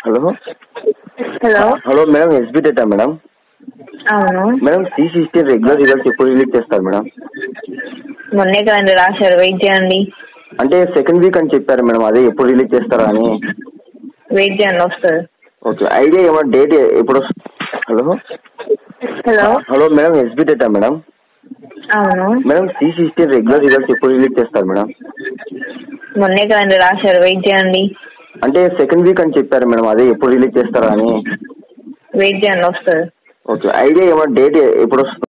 hello hello hello madam SB data madam అవును madam C sixteen regular results ఎప్పుడు release చేస్తారు madam మొన్నే కదండి రాశారు వెయిట్ చేయండి అంటే సెకండ్ వీక్ అని చెప్పారు మేడం అదే ఎప్పుడు రిలీజ్ చేస్తారా అని వెయిట్ చేయండి వస్తుంది ఓకే ఐడియా ఏమన్నా డేట్ ఎప్పుడు వస్తుంది hello hello hello madam SB data madam అవును madam C sixteen regular results ఎప్పుడు రిలీజ్ చేస్తారు మేడం మొన్నే కదండి రాశారు వెయిట్ చేయండి అంటే సెకండ్ వీక్ అని చెప్పారు మేడం అదే ఎప్పుడు రిలీజ్ చేస్తారా అని వెయిట్ చేయండి వస్తుంది ఓకే ఐడియా ఏమన్నా డేట్ ఎప్పుడు వస్తుంది